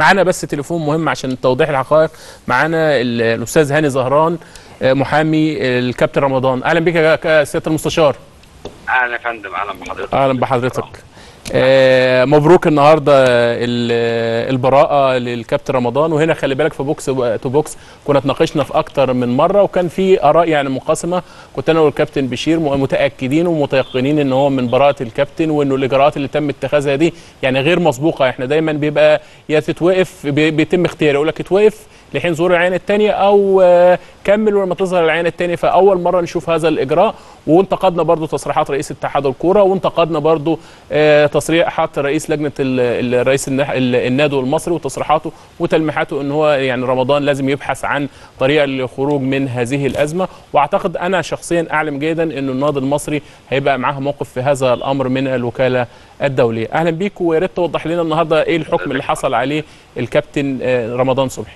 معانا بس تليفون مهم عشان توضيح الحقائق معانا ال- الاستاذ هاني زهران آه، محامي الكابتن رمضان اهلا بك يا ك- سياده المستشار اهلا يا فندم اهلا بحضرتك اهلا بحضرتك آه، مبروك النهارده ال- البراءه للكابتن رمضان وهنا خلي بالك في بوكس تو بوكس كنا اتناقشنا في اكتر من مره وكان في اراء يعني منقسمه كنت انا والكابتن بشير م- متاكدين ومتيقنين ان هو من براءه الكابتن وانه الاجراءات اللي تم اتخاذها دي يعني غير مسبوقه احنا دايما بيبقى يا تتوقف بي- بيتم اختياره يقول لك اتوقف لحين ظهور العين الثانيه او آه، كمل ولما تظهر العين الثانيه فاول مره نشوف هذا الاجراء وانتقدنا برضو تصريحات رئيس اتحاد الكوره وانتقدنا برضو آه، تصريحات رئيس لجنه ال- ال- رئيس النح- ال- النادي المصري وتصريحاته وتلميحاته ان هو يعني رمضان لازم يبحث عن طريقه للخروج من هذه الازمه واعتقد انا شخصيا اعلم جيدا ان النادي المصري هيبقى معاه موقف في هذا الامر من الوكاله الدوليه اهلا بيك ويا ريت توضح لنا النهارده ايه الحكم اللي حصل عليه الكابتن آه، رمضان صبحي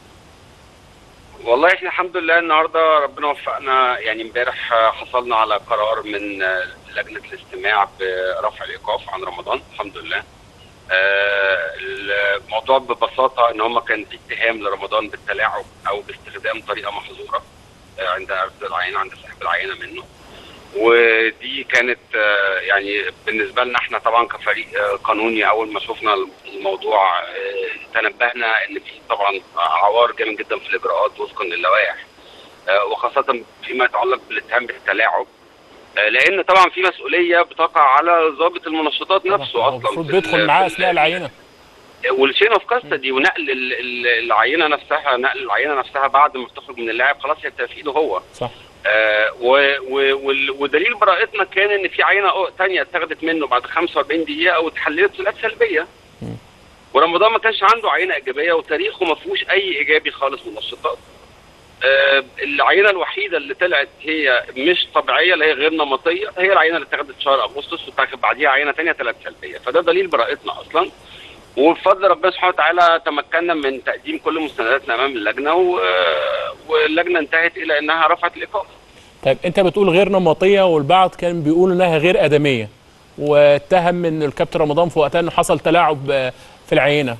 والله احنا الحمد لله النهارده ربنا وفقنا يعني امبارح آه، حصلنا على قرار من آه، لجنه الاستماع برفع الايقاف عن رمضان الحمد لله آه، الموضوع ببساطه ان هم كان في اتهام لرمضان بالتلاعب او باستخدام طريقه محظوره آه، عند اخذ العينه عند سحب العينه منه ودي كانت آه، يعني بالنسبه لنا احنا طبعا كفريق آه، قانوني اول ما شفنا الموضوع آه، تنبهنا ان في طبعا عوار جامد جدا في الاجراءات وفقا للوائح آه، وخاصه فيما يتعلق بالاتهام بالتلاعب آه، لان طبعا في مسؤوليه بتقع على ضابط المنشطات نفسه اصلا المفروض في ال- بيدخل معاه في اثناء ال- العينه والشين اوف كاستدي ونقل ال- ال- العينه نفسها نقل العينه نفسها بعد ما بتخرج من اللاعب خلاص هي بتبقى في ايده هو صح آه و و وال- ودليل براءتنا كان ان في عينه أو- تانية اتاخدت منه بعد 45 دقيقه واتحللت طلعت سلبيه ورمضان ما كانش عنده عينه ايجابيه وتاريخه ما فيهوش اي ايجابي خالص من النشاطات آه العينه الوحيده اللي طلعت هي مش طبيعيه اللي هي غير نمطيه هي العينه اللي اتاخدت في شهر اغسطس واتاخد بعديها عينه ثانيه طلعت سلبيه فده دليل براءتنا اصلا وبفضل ربنا سبحانه وتعالى تمكنا من تقديم كل مستنداتنا امام اللجنه و... واللجنه انتهت الى انها رفعت الايقاف طيب انت بتقول غير نمطيه والبعض كان بيقول انها غير ادميه واتهم ان الكابتن رمضان في وقتها انه حصل تلاعب آه، في العينه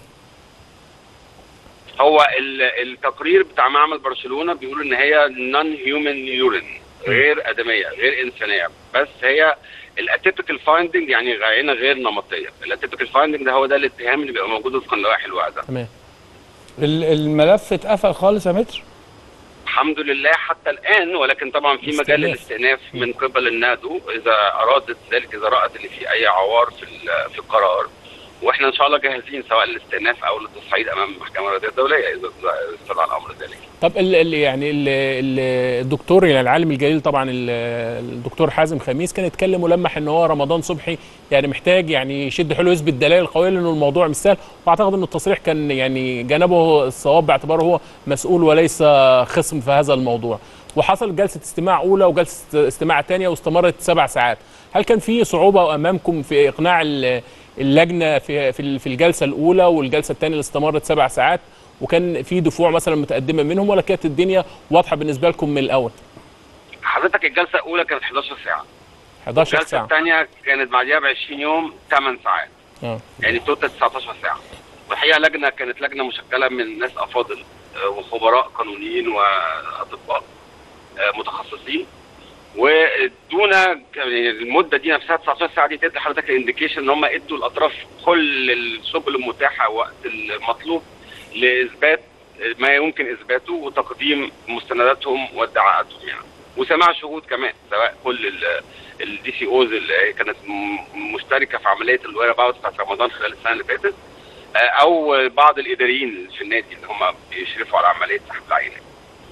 هو ال- التقرير بتاع معمل برشلونه بيقول ان هي نون هيومن يورين غير ادميه غير انسانيه بس هي الاتيبيكال فايندنج يعني عينه غير نمطيه الاتيبيكال فايندنج ده هو ده الاتهام اللي بيبقى موجود وفقا لوائح الوعده تمام ال- الملف اتقفل خالص يا متر الحمد لله حتى الان ولكن طبعا في مجال استئناف. للاستئناف من قبل النادو اذا ارادت ذلك اذا رات ان في اي عوار في ال- في القرار واحنا ان شاء الله جاهزين سواء للاستئناف او للتصعيد امام المحكمه الرياضيه الدوليه اذا إذا استدعى الامر ذلك. طب ال ال يعني ال ال الدكتور يعني العالم الجليل طبعا ال- الدكتور حازم خميس كان اتكلم ولمح ان هو رمضان صبحي يعني محتاج يعني يشد حلو يثبت دلائل قويه لانه الموضوع مش سهل واعتقد ان التصريح كان يعني جانبه الصواب باعتباره هو مسؤول وليس خصم في هذا الموضوع وحصل جلسه استماع اولى وجلسه استماع ثانيه واستمرت سبع ساعات هل كان في صعوبه امامكم في اقناع ال- اللجنه في في في الجلسه الاولى والجلسه الثانيه اللي استمرت سبع ساعات وكان في دفوع مثلا متقدمه منهم ولا كانت الدنيا واضحه بالنسبه لكم من الاول حضرتك الجلسه الاولى كانت 11 ساعه 11 الجلسه ساعه الثانيه كانت بعديها ب 20 يوم 8 ساعات اه يعني توتال 19 ساعه والحقيقه لجنه كانت لجنه مشكله من ناس افاضل آه، وخبراء قانونيين واطباء آه، متخصصين وادونا يعني المده دي نفسها 19 ساعه دي تدي حضرتك الانديكيشن ان هم ادوا الاطراف كل السبل المتاحه وقت المطلوب لاثبات ما يمكن اثباته وتقديم مستنداتهم وادعاءاتهم يعني وسماع شهود كمان سواء كل الدي سي اوز اللي كانت م- مشتركه في عمليه الوير اباوت بتاعت رمضان خلال السنه اللي فاتت آه، او بعض الاداريين في النادي اللي هم بيشرفوا على عمليه سحب العينات.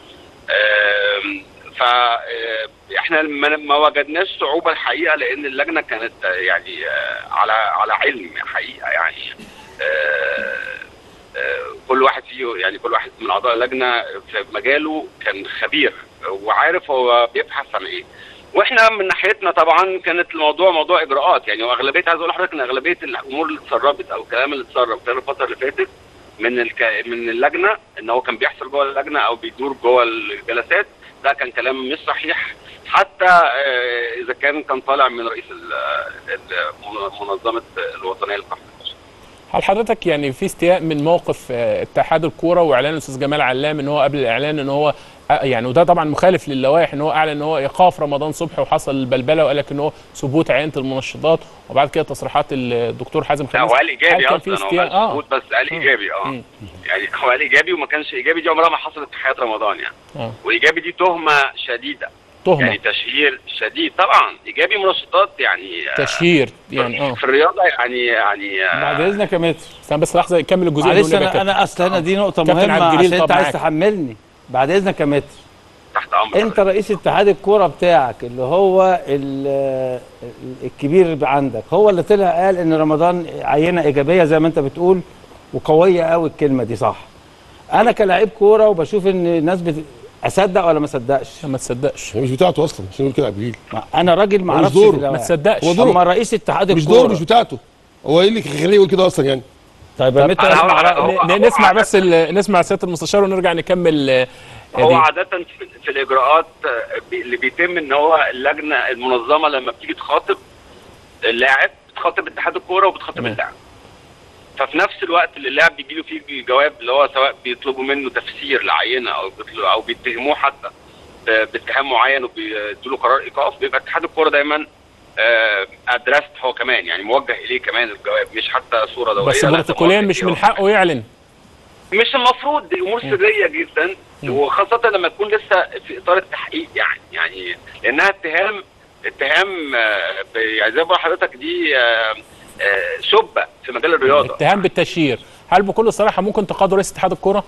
آم، ف آه، احنا ما ما وجدناش صعوبه الحقيقه لان اللجنه كانت آه، يعني آه، على على علم حقيقه يعني آه، آه، كل واحد فيه يعني كل واحد من اعضاء اللجنه في مجاله كان خبير وعارف هو بيبحث عن ايه واحنا من ناحيتنا طبعا كانت الموضوع موضوع اجراءات يعني واغلبيه عايز اقول لحضرتك ان اغلبيه الامور اللي اتسربت او الكلام اللي اتسرب خلال الفتره اللي فاتت من الك... من اللجنه ان هو كان بيحصل جوه اللجنه او بيدور جوه الجلسات ده كان كلام مش صحيح حتى آه، اذا كان كان طالع من رئيس ال- ال- منظمه الوطنيه للقحط البشري هل حضرتك يعني في استياء من موقف آه، اتحاد الكوره واعلان الاستاذ جمال علام ان هو قبل الاعلان ان هو آه، يعني وده طبعا مخالف للوائح ان هو اعلن ان هو ايقاف رمضان صبحي وحصل البلبله وقال لك ان هو ثبوت عينه المنشطات وبعد كده تصريحات الدكتور حازم لا خميس هو قال ايجابي هل كان في اصلا هو استياء مش اه مظبوط بس قال ايجابي اه مم. يعني هو قال ايجابي وما كانش ايجابي دي عمرها ما حصلت في حياه رمضان يعني اه وايجابي دي تهمه شديده تهمه يعني تشهير شديد طبعا ايجابي منشطات يعني آه، تشهير يعني اه في الرياضه يعني يعني آه، بعد اذنك يا متر استنى بس لحظه كمل الجزئيه معلش دي ونبقى انا كده. انا اصل انا دي نقطه كابتن مهمه عبد الجليل عشان انت طب عايز معاك. تحملني بعد اذنك يا متر تحت امر انت رئيس اتحاد الكوره بتاعك اللي هو ال- الكبير عندك هو اللي طلع قال ان رمضان عينه ايجابيه زي ما انت بتقول وقويه قوي الكلمه دي صح انا كلاعب كوره وبشوف ان الناس بت... اصدق ولا ما اصدقش ما تصدقش هي مش بتاعته اصلا عشان يقول كده عبد الجليل ما انا راجل ما مش اعرفش دوره. في ما الأوائل. ما تصدقش هو دوره. اما رئيس اتحاد مش الكوره دوره مش بتاعته هو ايه اللي يخليه يقول كده اصلا يعني طيب يا متر أنا اسمع هقول- رأيك. هو- ن- نسمع بس ال- نسمع سياده المستشار ونرجع نكمل آه، هو دي. عادة في, في الإجراءات آه، بي- اللي بيتم إن هو اللجنة المنظمة لما بتيجي تخاطب اللاعب بتخاطب اتحاد الكورة وبتخاطب تمام. اللاعب. ففي نفس الوقت اللي اللاعب بيجي له فيه الجواب اللي هو سواء بيطلبوا منه تفسير لعينة أو بيطلبوا أو بيتهموه حتى ب- باتهام معين وبيدوا له قرار إيقاف بيبقى اتحاد الكورة دايما ادرست هو كمان يعني موجه إليه كمان الجواب مش حتى صورة دورية بس لا، ده بروتوكوليا موجه مش إليه من هو حقه يعلن مش المفروض دي امور سريه جدا وخاصه لما تكون لسه في اطار التحقيق يعني يعني لانها اتهام اتهام آه، ب- يعني زي ما بقول لحضرتك دي آه، آه، سبه في مجال الرياضه اتهام بالتشهير هل بكل صراحه ممكن تقاضوا رئيس اتحاد الكوره؟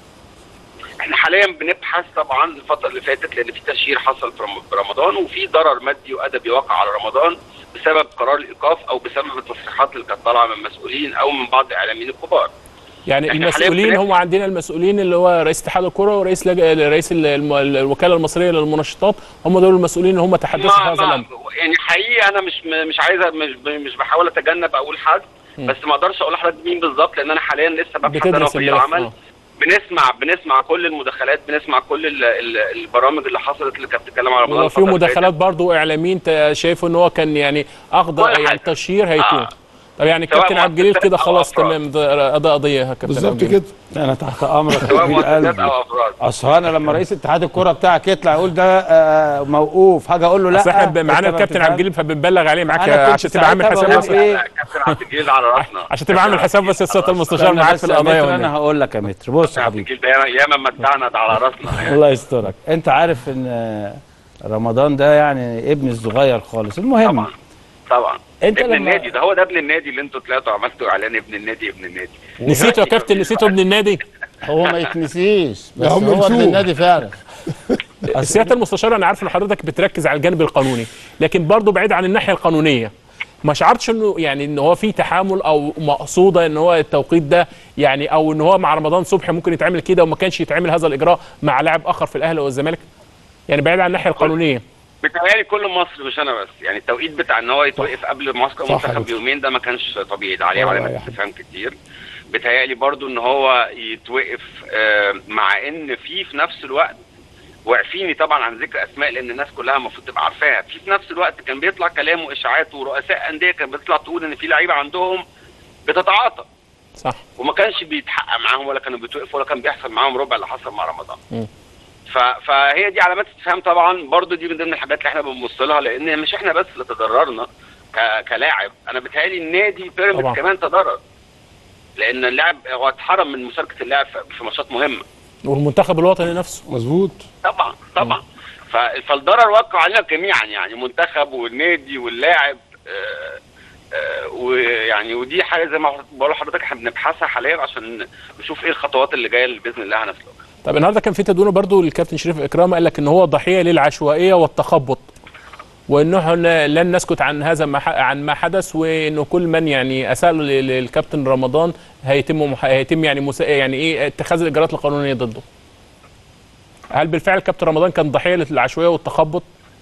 احنا حاليا بنبحث طبعا الفتره اللي فاتت لان في تشهير حصل في رم- في رمضان وفي ضرر مادي وادبي وقع على رمضان بسبب قرار الايقاف او بسبب التصريحات اللي كانت طالعه من مسؤولين او من بعض الاعلاميين الكبار يعني إحنا المسؤولين حالياً هم عندنا المسؤولين اللي هو رئيس اتحاد الكوره ورئيس لج... رئيس ال- الم... الوكاله المصريه للمنشطات هم دول المسؤولين اللي هم تحدثوا في ما هذا ما الامر يعني حقيقي انا مش مش عايز مش مش بحاول اتجنب اقول حد بس ما اقدرش اقول لحضرتك مين بالظبط لان انا حاليا لسه ببحث انا بتدرس وفريق الملف العمل آه. بنسمع بنسمع كل المداخلات بنسمع كل ال ال البرامج اللي حصلت اللي كانت بتتكلم على رمضان وفي الفترة اللي مداخلات برضو اعلاميين ت- شايفوا ان هو كان يعني اخذ كل يعني حاجة. تشهير هيتوه آه. طب يعني سواء كابتن عبد الجليل كده مؤسسات أو خلاص أفراد. تمام ده ده قضيه يا كابتن عبد بالظبط الجليل. كده انا تحت امرك فاتت. سواء يا حبيب مؤسسات قلبي او افراد اصل انا لما رئيس اتحاد الكوره بتاعك يطلع يقول ده آه، موقوف حاجه اقول له لا اصل احنا ب- معانا أنت ما الكابتن عبد بتفهم. الجليل فبنبلغ عليه معاك أنا كنت عشان تبقى عامل ساعتها حساب بقول بس إيه؟ لا، كابتن عبد الجليل على راسنا عشان تبقى عامل حساب بس يا سياده المستشار استنى معاك بس في يا القضايا متر، انا والنبي. هقول لك يا متر بص يا عبد حبيبي الجليل ده ياما متعنا ده على راسنا يعني. الله يسترك انت عارف ان آه، رمضان ده يعني ابني الصغير خالص المهم طبعا طبعا أنت ابن لما- النادي ده هو ده ابن النادي اللي انتوا طلعتوا عملتوا اعلان ابن النادي ابن النادي نسيته يا كابتن نسيته ابن النادي هو ما يتنسيش بس لا، هم هو ابن نسوه. النادي فعلا سياده المستشار انا عارف ان حضرتك بتركز على الجانب القانوني لكن برضه بعيد عن الناحيه القانونيه ما شعرتش انه يعني ان هو في تحامل او مقصوده ان هو التوقيت ده يعني او ان هو مع رمضان صبحي ممكن يتعمل كده وما كانش يتعمل هذا الاجراء مع لاعب اخر في الاهلي والزمالك يعني بعيد عن الناحيه القانونيه بتهيألي كل مصر مش انا بس يعني التوقيت بتاع ان هو يتوقف قبل معسكر صح يا المنتخب دكتور. بيومين ده ما كانش طبيعي ده عليه ولا علامات أي حاجة. استفهام كتير بتهيألي برضو ان هو يتوقف آه، مع ان في في نفس الوقت واعفيني طبعا عن ذكر اسماء لان الناس كلها المفروض تبقى عارفاها في في نفس الوقت كان بيطلع كلام واشاعات ورؤساء انديه كانت بتطلع تقول ان في لعيبه عندهم بتتعاطى صح وما كانش بيتحقق معاهم ولا كانوا بيتوقفوا ولا كان بيحصل معاهم ربع اللي حصل مع رمضان مم. ف... فهي دي علامات استفهام طبعا برضو دي من ضمن الحاجات اللي احنا بنبص لها لان مش احنا بس اللي تضررنا ك... كلاعب انا بيتهيألي النادي طبعا. بيراميدز كمان تضرر لان اللاعب هو اتحرم من مشاركه اللاعب في- في ماتشات مهمه والمنتخب الوطني نفسه مظبوط طبعا طبعا ف... فالضرر وقع علينا جميعا يعني منتخب والنادي واللاعب آه، آه، ويعني ودي حاجه زي ما بقول لحضرتك احنا بنبحثها حاليا عشان نشوف ايه الخطوات اللي جايه اللي باذن الله هنسلكها طب النهارده كان في تدوينه برضو الكابتن شريف اكرام قال لك ان هو ضحيه للعشوائيه والتخبط وانه ن- لن نسكت عن هذا ما ح- عن ما حدث وانه كل من يعني اساء لل- للكابتن رمضان هيتم مح- هيتم يعني مسا... يعني ايه اتخاذ الاجراءات القانونيه ضده هل بالفعل كابتن رمضان كان ضحيه للعشوائيه والتخبط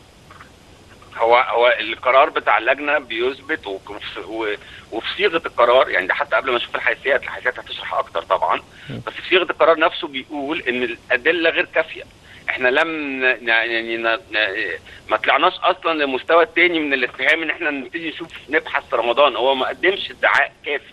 هو هو القرار بتاع اللجنه بيثبت وفي و- وفي صيغه القرار يعني ده حتى قبل ما اشوف الحيثيات الحيثيات هتشرح اكتر طبعا بس في صيغه القرار نفسه بيقول ان الادله غير كافيه احنا لم ن- يعني ن- ن- ما طلعناش اصلا للمستوى الثاني من الاتهام ان احنا نبتدي نشوف نبحث في رمضان هو ما قدمش ادعاء كافي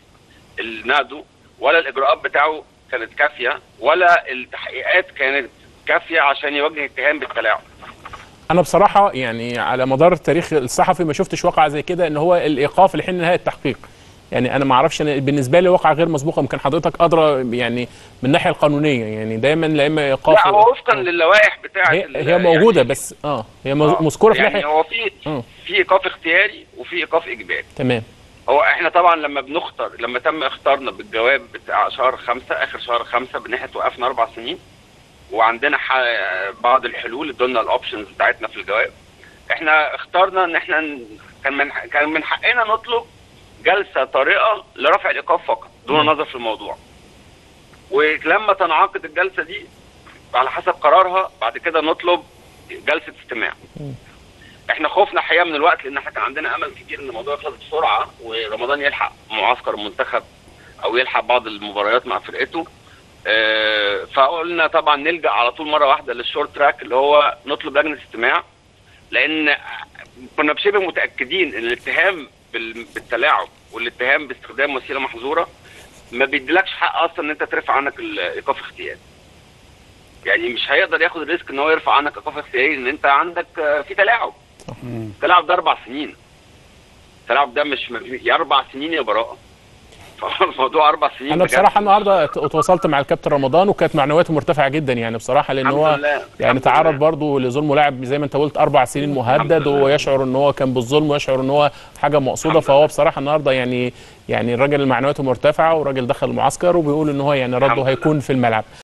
النادو ولا الاجراءات بتاعه كانت كافيه ولا التحقيقات كانت كافيه عشان يوجه اتهام بالتلاعب انا بصراحه يعني على مدار التاريخ الصحفي ما شفتش واقعه زي كده ان هو الايقاف لحين نهايه التحقيق يعني انا ما اعرفش أنا بالنسبه لي واقعه غير مسبوقه يمكن حضرتك ادرى يعني من الناحيه القانونيه يعني دايما لا اما ايقاف لا هو وفقا للوائح بتاعه هي, ال- هي موجوده يعني- بس اه هي آه، مذكوره في يعني ناحيه هو في آه. في ايقاف اختياري وفي ايقاف اجباري تمام هو احنا طبعا لما بنختار لما تم اختارنا بالجواب بتاع شهر خمسة اخر شهر خمسة بناحية وقفنا اربع سنين وعندنا ح... بعض الحلول ادولنا الاوبشنز بتاعتنا في الجواب احنا اخترنا ان احنا ن- كان من كان من حقنا نطلب جلسة طارئة لرفع الايقاف فقط دون نظر في الموضوع ولما تنعقد الجلسة دي على حسب قرارها بعد كده نطلب جلسة استماع احنا خوفنا الحقيقه من الوقت لان احنا كان عندنا امل كتير ان الموضوع يخلص بسرعه ورمضان يلحق معسكر المنتخب او يلحق بعض المباريات مع فرقته اه فقلنا طبعا نلجا على طول مره واحده للشورت تراك اللي هو نطلب لجنه استماع لان كنا بشبه متاكدين ان الاتهام بال- بالتلاعب والاتهام باستخدام وسيله محظوره ما بيديلكش حق اصلا ان انت ترفع عنك الايقاف اختياري يعني مش هيقدر ياخد الريسك ان هو يرفع عنك ايقاف اختياري ان انت عندك آه، في تلاعب التلاعب ده اربع سنين التلاعب ده مش يا اربع سنين يا براءه فالموضوع اربع سنين انا بجد. بصراحه النهارده ت- اتواصلت مع الكابتن رمضان وكانت معنوياته مرتفعه جدا يعني بصراحه لان الحمد هو لله. يعني الحمد تعرض لله. برضه لظلم لاعب زي ما انت قلت اربع سنين مهدد الحمد لله. ويشعر ان هو كان بالظلم ويشعر ان هو حاجه مقصوده الحمد فهو لله. بصراحه النهارده يعني يعني الراجل معنوياته مرتفعه وراجل دخل المعسكر وبيقول ان هو يعني الحمد رده لله. هيكون في الملعب